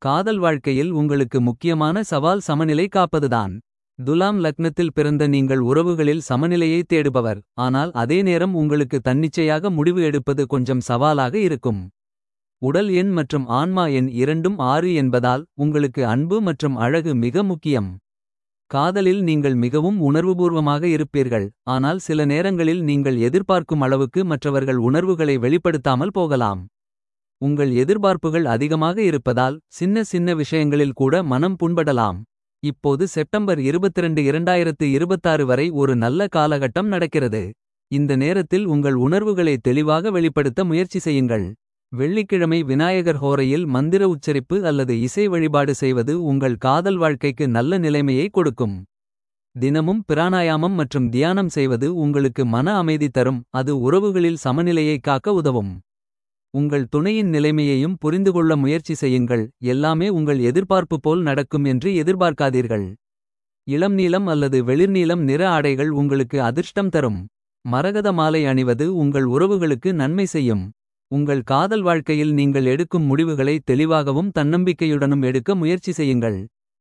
காதல் வாழ்க்கையில் உங்களுக்கு முக்கியமான சவால் சமநிலை காப்பதுதான். துலாம் லக்னத்தில் பிறந்த நீங்கள் உறவுகளில் சமநிலையை தேடுபவர். ஆனால் அதே நேரம் உங்களுக்கு தன்னிச்சையாக முடிவு எடுப்பது கொஞ்சம் சவாலாக இருக்கும். உடல் எண் மற்றும் ஆன்மா எண் இரண்டும் ஆறு என்பதால் உங்களுக்கு அன்பு மற்றும் அழகு மிக முக்கியம். காதலில் நீங்கள் மிகவும் உணர்வுபூர்வமாக இருப்பீர்கள். ஆனால் சில நேரங்களில் நீங்கள் எதிர்பார்க்கும் அளவுக்கு மற்றவர்கள் உணர்வுகளை வெளிப்படுத்தாமல் போகலாம். உங்கள் எதிர்பார்ப்புகள் அதிகமாக இருப்பதால் சின்ன சின்ன விஷயங்களில் கூட மனம் புண்படலாம். இப்போது செப்டம்பர் 22 2026 வரை ஒரு நல்ல காலகட்டம் நடக்கிறது. இந்த நேரத்தில் உங்கள் உணர்வுகளை தெளிவாக வெளிப்படுத்த முயற்சி செய்யுங்கள். வெள்ளிக்கிழமை விநாயகர் ஹோரையில் மந்திர உச்சரிப்பு அல்லது இசை வழிபாடு செய்வது உங்கள் காதல் வாழ்க்கைக்கு நல்ல நிலைமையை கொடுக்கும். தினமும் பிராணாயாமம் மற்றும் தியானம் செய்வது உங்களுக்கு மன அமைதி தரும். அது உறவுகளில் சமநிலையை காக்க உதவும். உங்கள் துணையின் நிலைமையையும் புரிந்துகொள்ள முயற்சி செய்யுங்கள். எல்லாமே உங்கள் எதிர்பார்ப்பு போல் நடக்கும் என்று எதிர்பார்க்காதீர்கள். இளம் நீலம் அல்லது வெளிர்நீலம் நிற ஆடைகள் உங்களுக்கு அதிர்ஷ்டம் தரும். மரகத மாலை அணிவது உங்கள் உறவுகளுக்கு நன்மை செய்யும். உங்கள் காதல் வாழ்க்கையில் நீங்கள் எடுக்கும் முடிவுகளை தெளிவாகவும் தன்னம்பிக்கையுடனும் எடுக்க முயற்சி செய்யுங்கள்.